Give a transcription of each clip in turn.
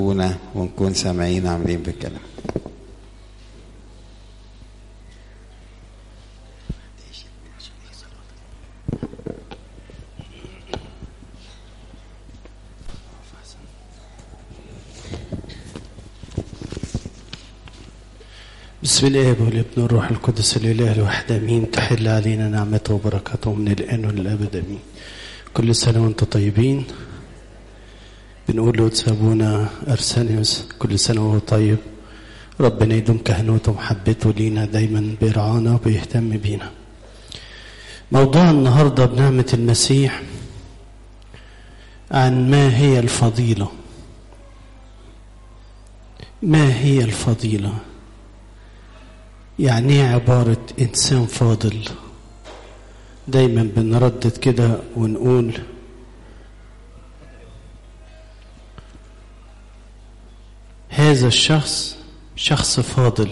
ونكون سامعين عاملين بالكلام بسم الاب والابن والروح القدس الاله الواحد امين تحل علينا نعمته وبركاته من الان والابد امين كل سنه وانتم طيبين بنقول له ابونا ارسانيوس كل سنه وهو طيب ربنا يدوم كهنوته ومحبته لينا دايما بيرعانا وبيهتم بينا موضوع النهارده بنعمه المسيح عن ما هي الفضيله ما هي الفضيله يعني ايه عبارة إنسان فاضل دايما بنردد كده ونقول هذا الشخص شخص فاضل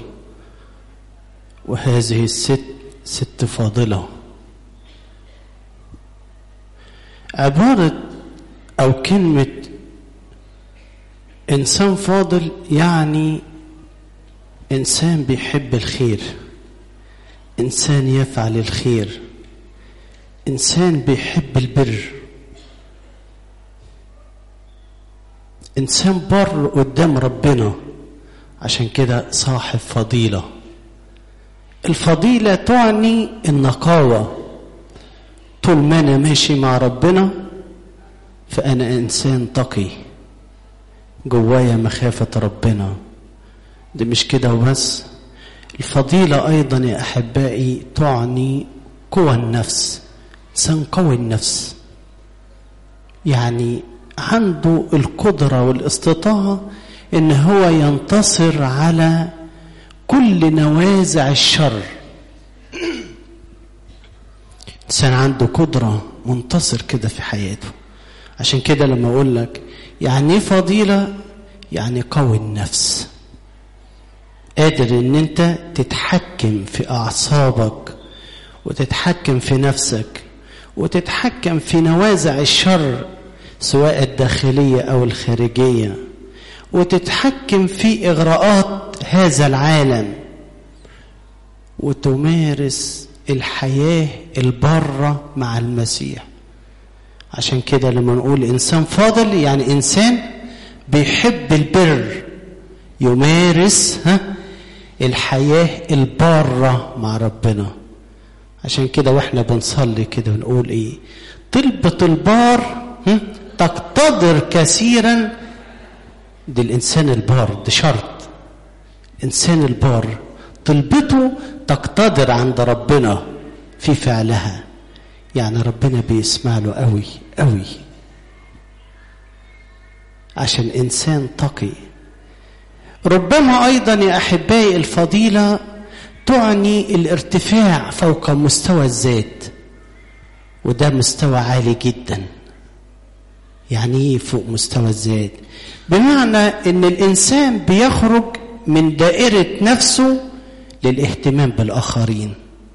وهذه الست ست فاضلة عبارة أو كلمة إنسان فاضل يعني انسان بيحب الخير انسان يفعل الخير انسان بيحب البر انسان بر قدام ربنا عشان كده صاحب فضيله الفضيله تعني النقاوه طول ما انا ماشي مع ربنا فانا انسان تقي جوايا مخافه ربنا دي مش كده وبس الفضيلة أيضا يا أحبائي تعني قوى النفس إنسان قوي النفس يعني عنده القدرة والاستطاعة إن هو ينتصر على كل نوازع الشر إنسان عنده قدرة منتصر كده في حياته عشان كده لما أقول لك يعني إيه فضيلة يعني قوي النفس قادر ان انت تتحكم في اعصابك وتتحكم في نفسك وتتحكم في نوازع الشر سواء الداخليه او الخارجيه وتتحكم في اغراءات هذا العالم وتمارس الحياه البره مع المسيح عشان كده لما نقول انسان فاضل يعني انسان بيحب البر يمارس ها الحياة البارة مع ربنا عشان كده واحنا بنصلي كده ونقول ايه طلبة البار تقتدر كثيرا دي الانسان البار ده شرط الانسان البار طلبته تقتدر عند ربنا في فعلها يعني ربنا بيسمع له قوي قوي عشان انسان تقي ربما ايضا يا احبائي الفضيله تعني الارتفاع فوق مستوى الذات وده مستوى عالي جدا يعني ايه فوق مستوى الذات بمعنى ان الانسان بيخرج من دائره نفسه للاهتمام بالاخرين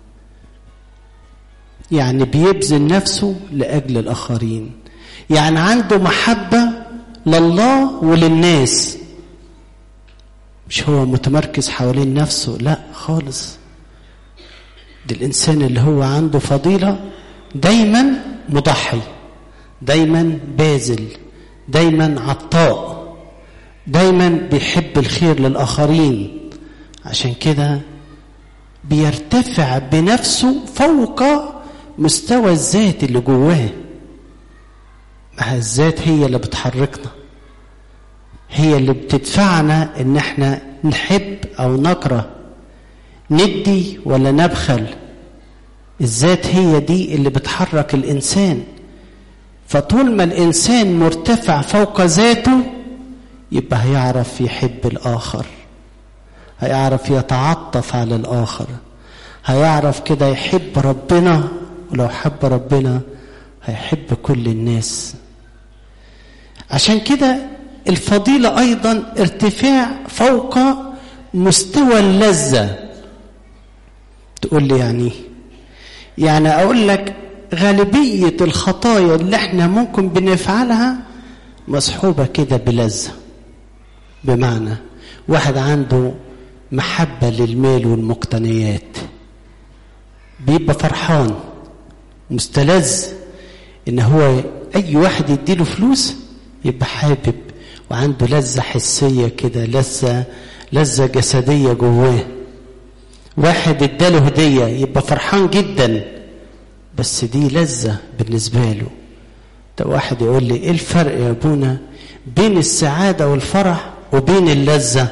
يعني بيبذل نفسه لاجل الاخرين يعني عنده محبه لله وللناس مش هو متمركز حوالين نفسه لا خالص ده الانسان اللي هو عنده فضيله دايما مضحي دايما باذل دايما عطاء دايما بيحب الخير للاخرين عشان كده بيرتفع بنفسه فوق مستوى الذات اللي جواه ما الذات هي اللي بتحركنا هي اللي بتدفعنا ان احنا نحب او نكره ندي ولا نبخل الذات هي دي اللي بتحرك الانسان فطول ما الانسان مرتفع فوق ذاته يبقى هيعرف يحب الاخر هيعرف يتعطف على الاخر هيعرف كده يحب ربنا ولو حب ربنا هيحب كل الناس عشان كده الفضيلة أيضا ارتفاع فوق مستوى اللذة تقول لي يعني يعني أقول لك غالبية الخطايا اللي احنا ممكن بنفعلها مصحوبة كده بلذة بمعنى واحد عنده محبة للمال والمقتنيات بيبقى فرحان مستلذ ان هو اي واحد يديله فلوس يبقى حابب وعنده لذة حسية كده لذة لذة جسدية جواه واحد اداله هدية يبقى فرحان جدا بس دي لذة بالنسبة له ده واحد يقول لي ايه الفرق يا ابونا بين السعادة والفرح وبين اللذة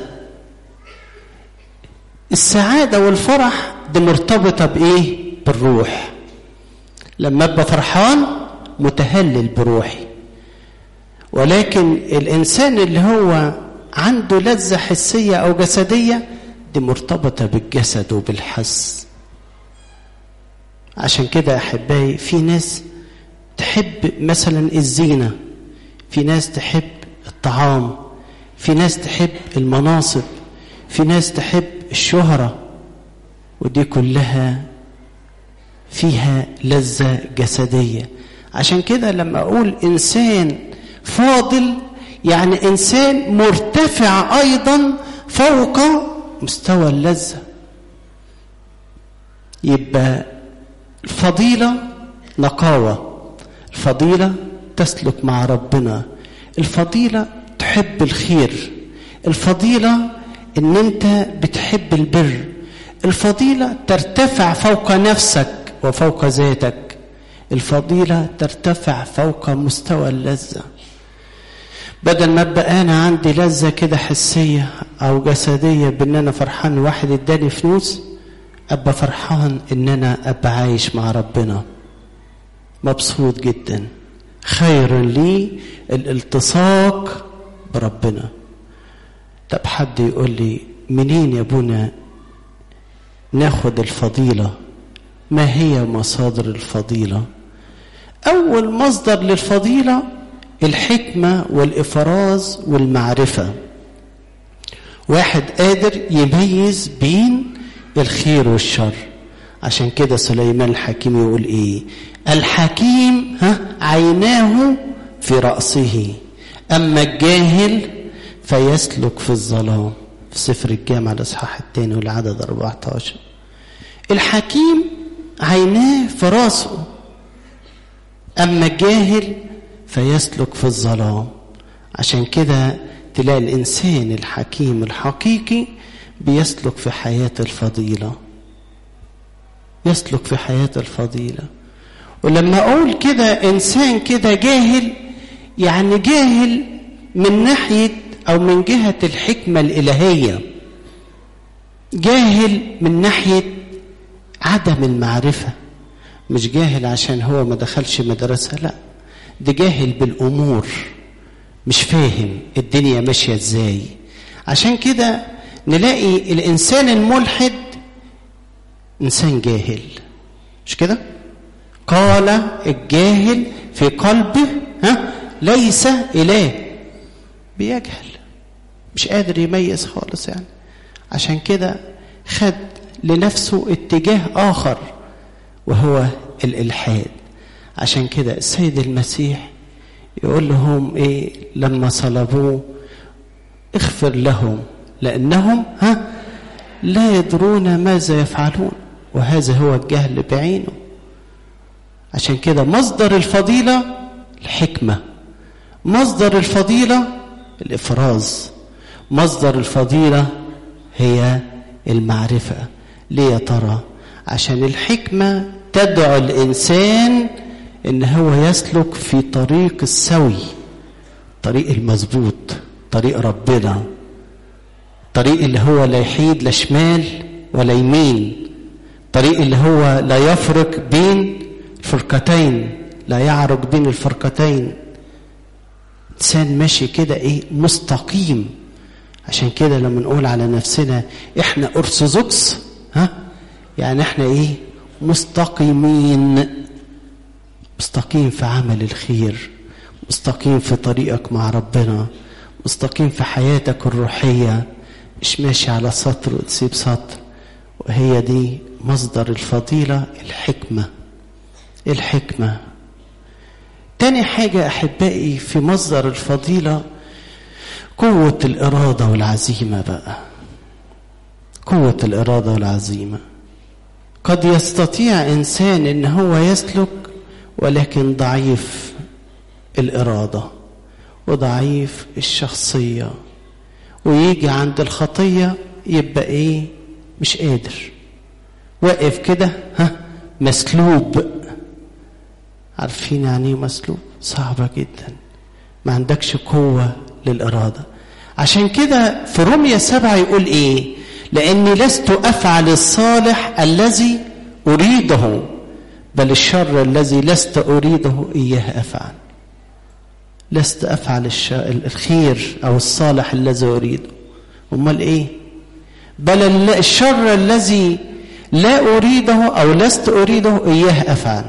السعادة والفرح دي مرتبطة بإيه؟ بالروح لما أبقى فرحان متهلل بروحي ولكن الإنسان اللي هو عنده لذة حسية أو جسدية دي مرتبطة بالجسد وبالحس عشان كده أحبائي في ناس تحب مثلا الزينة في ناس تحب الطعام في ناس تحب المناصب في ناس تحب الشهرة ودي كلها فيها لذة جسدية عشان كده لما أقول إنسان فاضل يعني إنسان مرتفع أيضا فوق مستوى اللذة يبقى الفضيلة نقاوة الفضيلة تسلك مع ربنا الفضيلة تحب الخير الفضيلة ان انت بتحب البر الفضيلة ترتفع فوق نفسك وفوق ذاتك الفضيلة ترتفع فوق مستوى اللذة بدل ما ابقى انا عندي لذة كده حسية او جسدية بان انا فرحان واحد اداني فلوس ابقى فرحان ان انا ابقى عايش مع ربنا مبسوط جدا خير لي الالتصاق بربنا طب حد يقول لي منين يا ابونا ناخد الفضيلة ما هي مصادر الفضيلة أول مصدر للفضيلة الحكمة والإفراز والمعرفة واحد قادر يميز بين الخير والشر عشان كده سليمان الحكيم يقول ايه الحكيم ها عيناه في رأسه أما الجاهل فيسلك في الظلام في سفر الجامعة الإصحاح الثاني والعدد 14 الحكيم عيناه في راسه أما الجاهل فيسلك في الظلام عشان كده تلاقي الإنسان الحكيم الحقيقي بيسلك في حياة الفضيلة يسلك في حياة الفضيلة ولما أقول كده إنسان كده جاهل يعني جاهل من ناحية أو من جهة الحكمة الإلهية جاهل من ناحية عدم المعرفة مش جاهل عشان هو ما دخلش مدرسة لا ده جاهل بالأمور مش فاهم الدنيا ماشية ازاي عشان كده نلاقي الإنسان الملحد إنسان جاهل مش كده قال الجاهل في قلبه ها ليس إله بيجهل مش قادر يميز خالص يعني عشان كده خد لنفسه اتجاه آخر وهو الإلحاد عشان كده السيد المسيح يقول لهم إيه لما صلبوه اغفر لهم لأنهم ها لا يدرون ماذا يفعلون وهذا هو الجهل بعينه عشان كده مصدر الفضيلة الحكمة مصدر الفضيلة الإفراز مصدر الفضيلة هي المعرفة ليه يا ترى عشان الحكمة تدعو الإنسان إن هو يسلك في طريق السوي طريق المظبوط طريق ربنا طريق اللي هو لا يحيد لا شمال ولا يمين طريق اللي هو لا يفرق بين الفرقتين لا يعرج بين الفرقتين انسان ماشي كده ايه مستقيم عشان كده لما نقول على نفسنا احنا ارثوذكس ها يعني احنا ايه مستقيمين مستقيم في عمل الخير مستقيم في طريقك مع ربنا مستقيم في حياتك الروحية مش ماشي على سطر وتسيب سطر وهي دي مصدر الفضيلة الحكمة الحكمة تاني حاجة أحبائي في مصدر الفضيلة قوة الإرادة والعزيمة بقى قوة الإرادة والعزيمة قد يستطيع إنسان إن هو يسلك ولكن ضعيف الإرادة وضعيف الشخصية ويجي عند الخطية يبقى إيه مش قادر واقف كده ها مسلوب عارفين يعني ايه مسلوب صعبة جدا ما عندكش قوة للإرادة عشان كده في رمية سبعة يقول إيه لأني لست أفعل الصالح الذي أريده بل الشر الذي لست أريده إياه أفعل لست أفعل الش... الخير أو الصالح الذي أريده أمال إيه بل الشر الذي لا أريده أو لست أريده إياه أفعل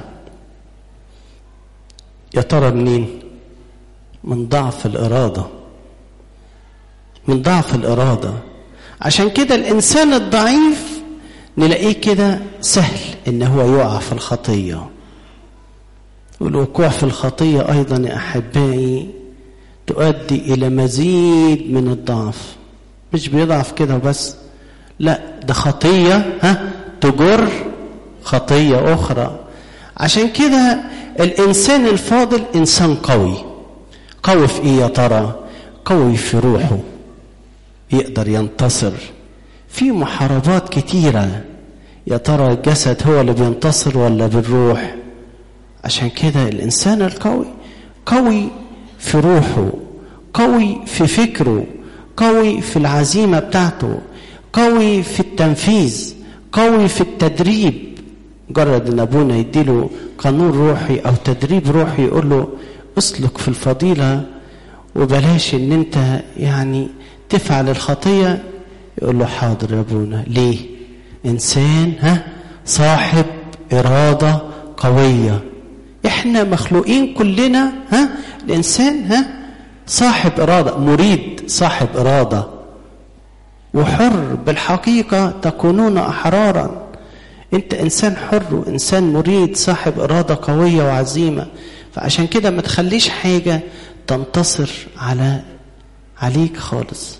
يا ترى منين من ضعف الإرادة من ضعف الإرادة عشان كده الإنسان الضعيف نلاقيه كده سهل إن هو يقع في الخطية والوقوع في الخطية أيضا يا أحبائي تؤدي إلى مزيد من الضعف مش بيضعف كده وبس لا ده خطية ها تجر خطية أخرى عشان كده الإنسان الفاضل إنسان قوي قوي في إيه يا ترى قوي في روحه يقدر ينتصر في محاربات كتيرة يا ترى الجسد هو اللي بينتصر ولا بالروح عشان كده الإنسان القوي قوي في روحه قوي في فكره قوي في العزيمة بتاعته قوي في التنفيذ قوي في التدريب مجرد ان ابونا يديله قانون روحي او تدريب روحي يقول له اسلك في الفضيلة وبلاش ان انت يعني تفعل الخطية يقول له حاضر يا ابونا ليه انسان ها صاحب ارادة قوية احنا مخلوقين كلنا ها الانسان ها صاحب ارادة مريد صاحب ارادة وحر بالحقيقة تكونون احرارا انت انسان حر وانسان مريد صاحب اراده قويه وعزيمه فعشان كده ما تخليش حاجه تنتصر على عليك خالص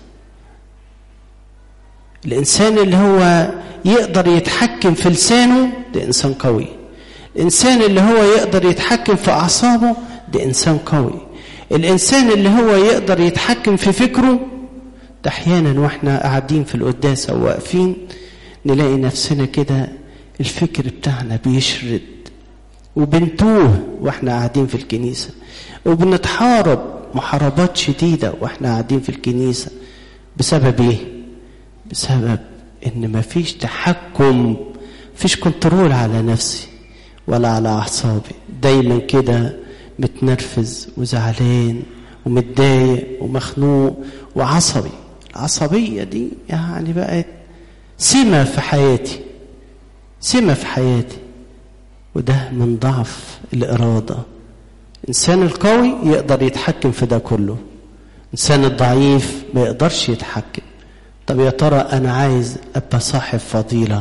الانسان اللي هو يقدر يتحكم في لسانه ده انسان قوي الانسان اللي هو يقدر يتحكم في اعصابه ده انسان قوي الانسان اللي هو يقدر يتحكم في فكره ده احيانا واحنا قاعدين في القداسه وواقفين نلاقي نفسنا كده الفكر بتاعنا بيشرد وبنتوه واحنا قاعدين في الكنيسة وبنتحارب محاربات شديدة واحنا قاعدين في الكنيسة بسبب ايه؟ بسبب ان مفيش تحكم مفيش كنترول على نفسي ولا على اعصابي دايما كده متنرفز وزعلان ومتضايق ومخنوق وعصبي العصبية دي يعني بقت سمة في حياتي سمة في حياتي وده من ضعف الإرادة الإنسان القوي يقدر يتحكم في ده كله الإنسان الضعيف ما يقدرش يتحكم طب يا ترى أنا عايز أبقى صاحب فضيلة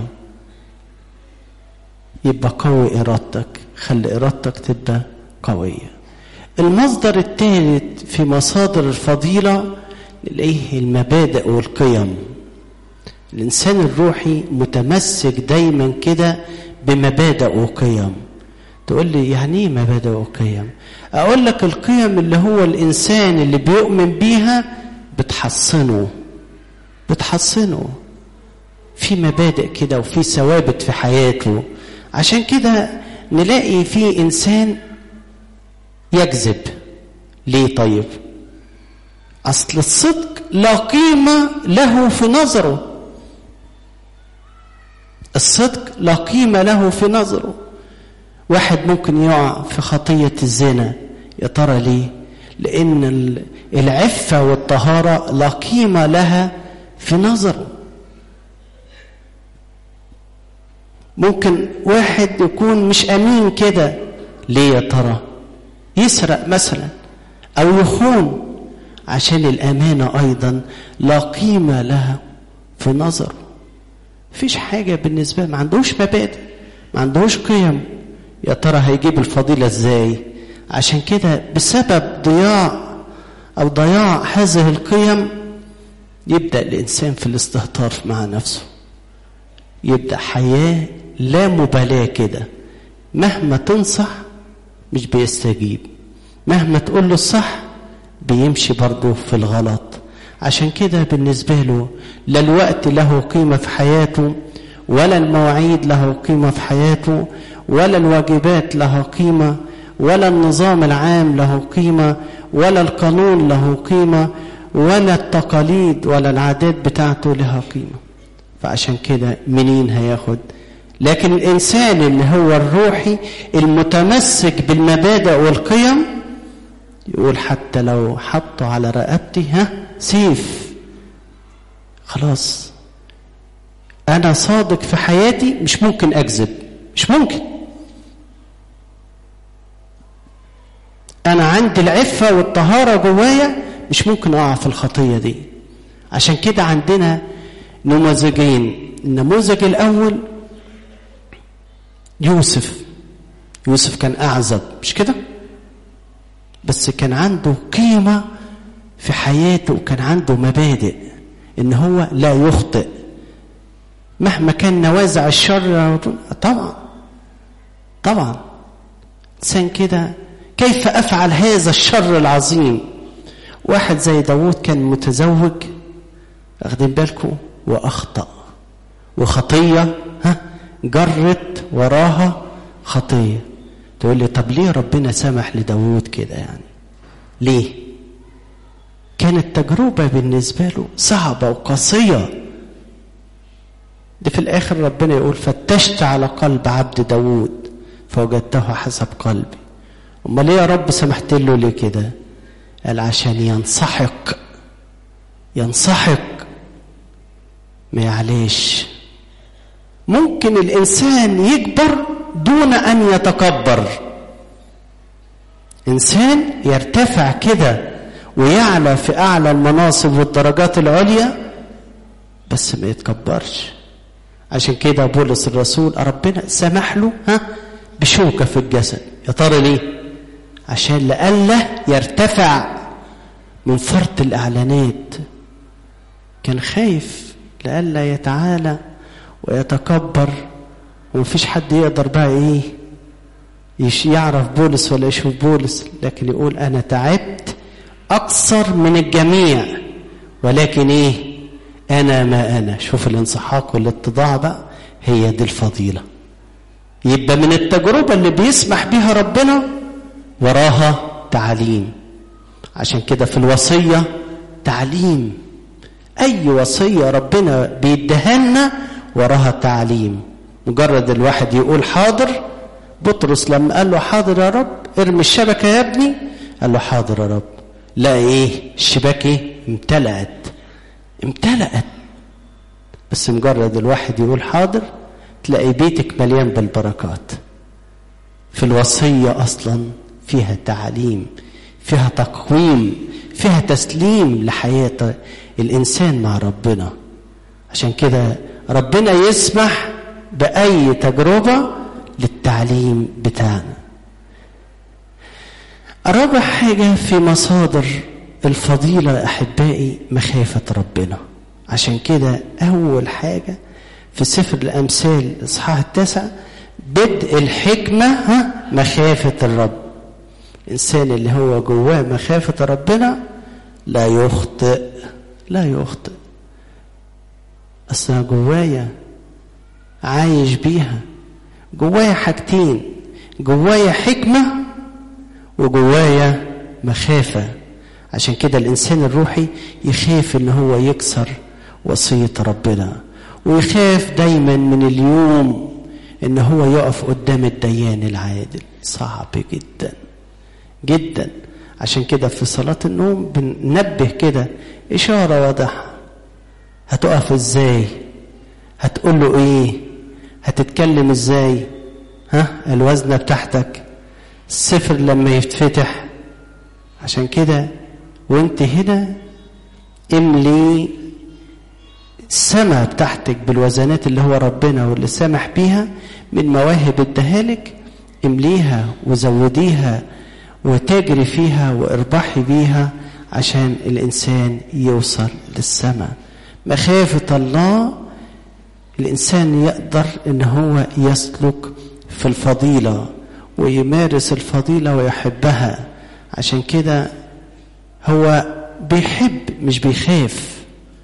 يبقى قوي إرادتك خلي إرادتك تبقى قوية المصدر الثالث في مصادر الفضيلة نلاقيه المبادئ والقيم الإنسان الروحي متمسك دايما كده بمبادئ وقيم تقول لي يعني ايه مبادئ وقيم اقول لك القيم اللي هو الانسان اللي بيؤمن بيها بتحصنه بتحصنه في مبادئ كده وفي ثوابت في حياته عشان كده نلاقي في انسان يكذب ليه طيب اصل الصدق لا قيمه له في نظره الصدق لا قيمة له في نظره واحد ممكن يقع في خطية الزنا يا ترى ليه لأن العفة والطهارة لا قيمة لها في نظره ممكن واحد يكون مش أمين كده ليه يا ترى يسرق مثلا أو يخون عشان الأمانة أيضا لا قيمة لها في نظره مفيش حاجة بالنسبة ما عندوش مبادئ ما عندوش قيم يا ترى هيجيب الفضيلة ازاي عشان كده بسبب ضياع أو ضياع هذه القيم يبدأ الإنسان في الاستهتار مع نفسه يبدأ حياة لا مبالاة كده مهما تنصح مش بيستجيب مهما تقول له الصح بيمشي برضه في الغلط عشان كده بالنسبة له لا الوقت له قيمة في حياته ولا المواعيد له قيمة في حياته ولا الواجبات لها قيمة ولا النظام العام له قيمة ولا القانون له قيمة ولا التقاليد ولا العادات بتاعته لها قيمة فعشان كده منين هياخد لكن الإنسان اللي هو الروحي المتمسك بالمبادئ والقيم يقول حتى لو حطوا على رقبتي ها سيف خلاص أنا صادق في حياتي مش ممكن أكذب مش ممكن أنا عندي العفة والطهارة جوايا مش ممكن أقع في الخطية دي عشان كده عندنا نموذجين النموذج الأول يوسف يوسف كان أعزب مش كده بس كان عنده قيمة في حياته وكان عنده مبادئ إن هو لا يخطئ مهما كان نوازع الشر طبعا طبعا إنسان كده كيف أفعل هذا الشر العظيم واحد زي داوود كان متزوج واخدين بالكم وأخطأ وخطية ها جرت وراها خطية تقول لي طب ليه ربنا سمح لداوود كده يعني ليه كانت تجربة بالنسبة له صعبة وقاسية دي في الآخر ربنا يقول فتشت على قلب عبد داوود فوجدته حسب قلبي امال ليه يا رب سمحت له ليه كده قال عشان ينسحق ينسحق ما يعليش ممكن الانسان يكبر دون ان يتكبر انسان يرتفع كده ويعلى في اعلى المناصب والدرجات العليا بس ما يتكبرش عشان كده بولس الرسول ربنا سمح له ها بشوكه في الجسد يا ترى ليه عشان لئلا يرتفع من فرط الاعلانات كان خايف لئلا يتعالى ويتكبر ومفيش حد يقدر بقى ايه يعرف بولس ولا يشوف بولس لكن يقول انا تعبت اكثر من الجميع ولكن ايه انا ما انا شوف الانسحاق والاتضاع بقى هي دي الفضيله يبقى من التجربه اللي بيسمح بيها ربنا وراها تعليم عشان كده في الوصيه تعليم اي وصيه ربنا بيديها لنا وراها تعليم مجرد الواحد يقول حاضر بطرس لما قال له حاضر يا رب ارمي الشبكه يا ابني قال له حاضر يا رب لا ايه الشباك ايه امتلأت امتلأت بس مجرد الواحد يقول حاضر تلاقي بيتك مليان بالبركات في الوصيه اصلا فيها تعليم فيها تقويم فيها تسليم لحياه الانسان مع ربنا عشان كده ربنا يسمح باي تجربه للتعليم بتاعنا رابع حاجه في مصادر الفضيله احبائي مخافه ربنا عشان كده اول حاجه في سفر الامثال الاصحاح التاسع بدء الحكمه ها مخافه الرب الانسان اللي هو جواه مخافه ربنا لا يخطئ لا يخطئ اصل جوايا عايش بيها جوايا حاجتين جوايا حكمه وجوايا مخافه عشان كده الانسان الروحي يخاف ان هو يكسر وصيه ربنا ويخاف دايما من اليوم ان هو يقف قدام الديان العادل صعب جدا جدا عشان كده في صلاه النوم بننبه كده اشاره واضحه هتقف ازاي هتقول له ايه هتتكلم ازاي ها الوزنه بتاعتك السفر لما يتفتح عشان كده وانت هنا املي السماء بتاعتك بالوزنات اللي هو ربنا واللي سامح بيها من مواهب ادهالك امليها وزوديها وتجري فيها واربحي بيها عشان الإنسان يوصل للسماء مخافة الله الإنسان يقدر إن هو يسلك في الفضيلة ويمارس الفضيلة ويحبها عشان كده هو بيحب مش بيخاف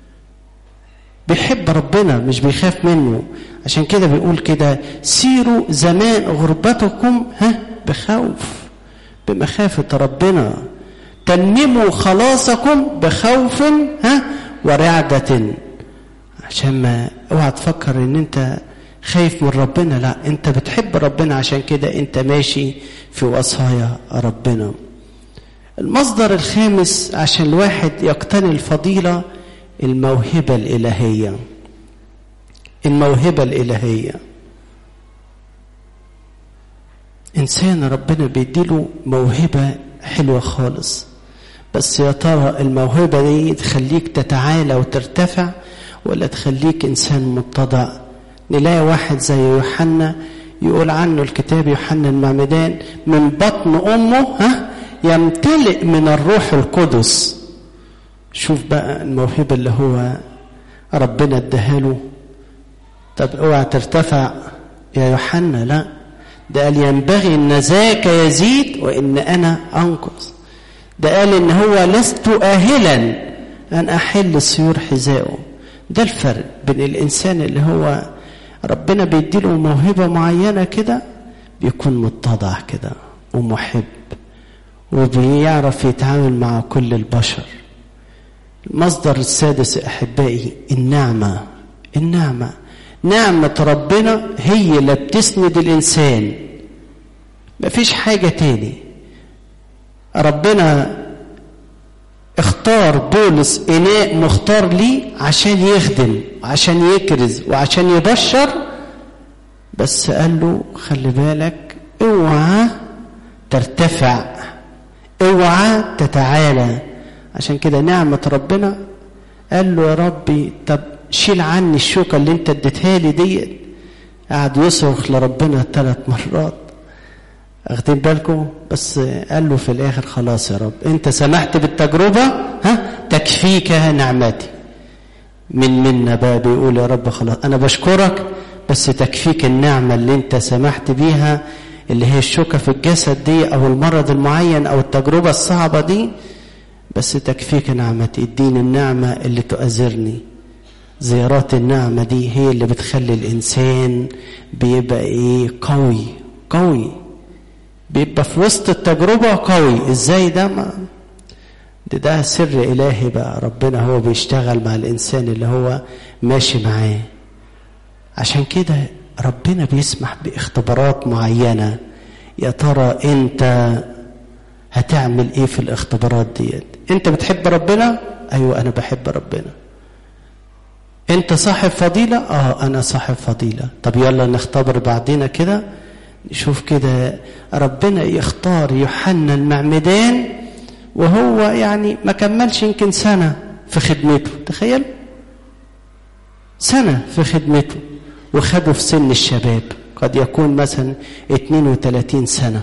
بيحب ربنا مش بيخاف منه عشان كده بيقول كده سيروا زمان غربتكم ها بخوف بمخافة ربنا تمموا خلاصكم بخوف ها ورعدة عشان ما اوعى تفكر ان انت خايف من ربنا لا انت بتحب ربنا عشان كده انت ماشي في وصايا ربنا المصدر الخامس عشان الواحد يقتني الفضيلة الموهبة الإلهية الموهبة الإلهية إنسان ربنا بيديله موهبة حلوة خالص بس يا ترى الموهبة دي تخليك تتعالى وترتفع ولا تخليك إنسان متضع نلاقي واحد زي يوحنا يقول عنه الكتاب يوحنا المعمدان من بطن أمه ها يمتلئ من الروح القدس شوف بقى الموهبة اللي هو ربنا اداها طب اوعى ترتفع يا يوحنا لا ده قال ينبغي ان ذاك يزيد وان انا انقص ده قال ان هو لست اهلا ان احل سيور حذائه ده الفرق بين الانسان اللي هو ربنا بيديله موهبه معينه كده بيكون متضع كده ومحب وبيعرف يتعامل مع كل البشر المصدر السادس احبائي النعمه النعمه نعمه ربنا هي اللي بتسند الانسان مفيش حاجه تاني ربنا اختار بولس اناء مختار ليه عشان يخدم عشان يكرز وعشان يبشر بس قال له خلي بالك اوعى ترتفع اوعى تتعالى عشان كده نعمة ربنا قال له يا ربي طب شيل عني الشوكة اللي انت اديتها لي ديت قعد يصرخ لربنا ثلاث مرات واخدين بالكم بس قال له في الاخر خلاص يا رب انت سمحت بالتجربة ها تكفيك نعمتي من منا بقى بيقول يا رب خلاص انا بشكرك بس تكفيك النعمة اللي انت سمحت بيها اللي هي الشوكة في الجسد دي او المرض المعين او التجربة الصعبة دي بس تكفيك نعمتي اديني النعمة اللي تؤذرني زيارات النعمة دي هي اللي بتخلي الإنسان بيبقى إيه قوي قوي بيبقى في وسط التجربة قوي إزاي ده ما ده, ده سر إلهي بقى ربنا هو بيشتغل مع الإنسان اللي هو ماشي معاه عشان كده ربنا بيسمح باختبارات معينة يا ترى أنت هتعمل إيه في الاختبارات ديت أنت بتحب ربنا أيوة أنا بحب ربنا انت صاحب فضيلة اه انا صاحب فضيلة طب يلا نختبر بعضنا كده نشوف كده ربنا يختار يوحنا المعمدان وهو يعني ما كملش يمكن سنة في خدمته تخيل سنة في خدمته وخده في سن الشباب قد يكون مثلا 32 سنة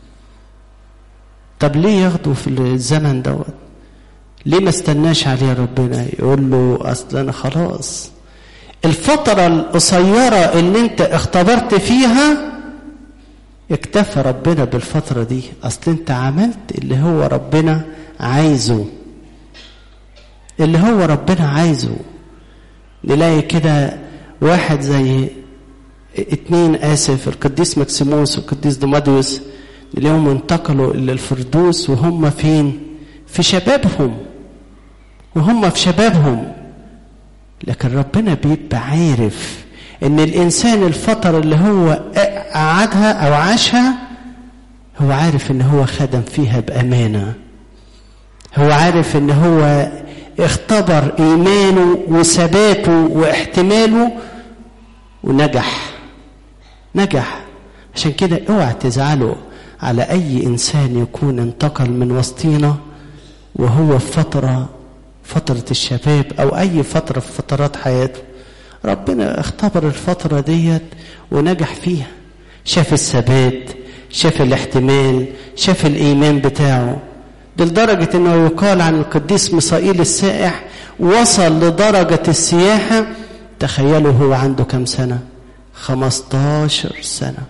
طب ليه ياخده في الزمن دوت ليه ما استناش عليه ربنا يقول له اصل انا خلاص الفترة القصيرة اللي انت اختبرت فيها اكتفى ربنا بالفترة دي اصل انت عملت اللي هو ربنا عايزه اللي هو ربنا عايزه نلاقي كده واحد زي اتنين اسف القديس مكسيموس والقديس ديماديوس نلاقيهم انتقلوا الى الفردوس وهم فين في شبابهم وهم في شبابهم لكن ربنا بيبقى عارف ان الانسان الفترة اللي هو قعدها او عاشها هو عارف ان هو خدم فيها بامانة هو عارف ان هو اختبر ايمانه وثباته واحتماله ونجح نجح عشان كده اوعى تزعلوا على اي انسان يكون انتقل من وسطينا وهو في فتره فترة الشباب أو أي فترة في فترات حياته ربنا اختبر الفترة ديت ونجح فيها شاف الثبات شاف الاحتمال شاف الإيمان بتاعه لدرجة أنه يقال عن القديس ميسائيل السائح وصل لدرجة السياحة تخيلوا هو عنده كم سنة 15 سنة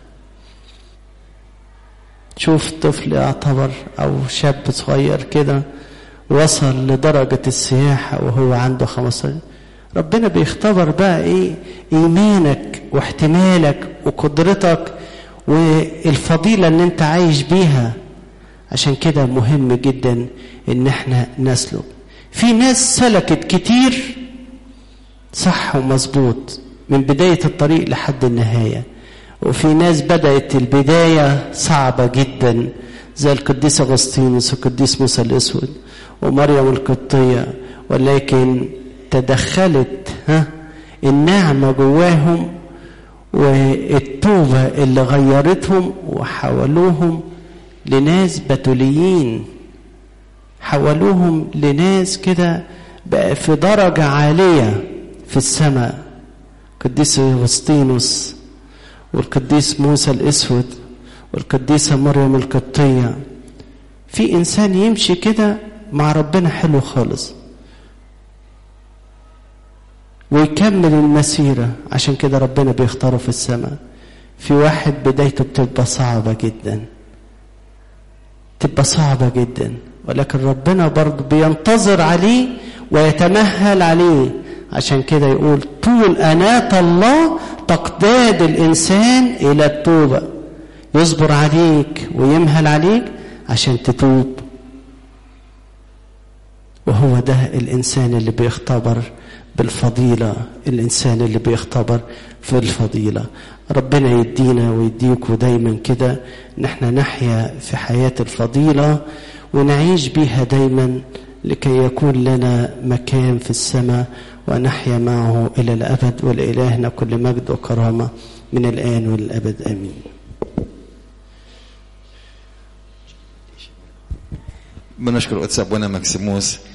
شوف طفل يعتبر أو شاب صغير كده وصل لدرجة السياحة وهو عنده 15 ربنا بيختبر بقى ايه ايمانك واحتمالك وقدرتك والفضيلة اللي انت عايش بيها عشان كده مهم جدا ان احنا نسلك في ناس سلكت كتير صح ومظبوط من بداية الطريق لحد النهاية وفي ناس بدأت البداية صعبة جدا زي القديس أغسطينوس والقديس موسى الأسود ومريم القبطية ولكن تدخلت ها النعمة جواهم والتوبة اللي غيرتهم وحولوهم لناس بتوليين حولوهم لناس كده بقى في درجة عالية في السماء القديس أغسطينوس والقديس موسى الأسود والقديسة مريم القبطية في إنسان يمشي كده مع ربنا حلو خالص ويكمل المسيرة عشان كده ربنا بيختاره في السماء في واحد بدايته بتبقى صعبة جدا تبقى صعبة جدا ولكن ربنا برضه بينتظر عليه ويتمهل عليه عشان كده يقول طول أناة الله تقتاد الإنسان إلى التوبة يصبر عليك ويمهل عليك عشان تتوب وهو ده الإنسان اللي بيختبر بالفضيلة الإنسان اللي بيختبر في الفضيلة ربنا يدينا ويديكوا دايما كده ان احنا نحيا في حياة الفضيلة ونعيش بيها دايما لكي يكون لنا مكان في السماء ونحيا معه إلى الأبد ولإلهنا كل مجد وكرامة من الآن والأبد آمين بنشكر قدس ابونا مكسيموس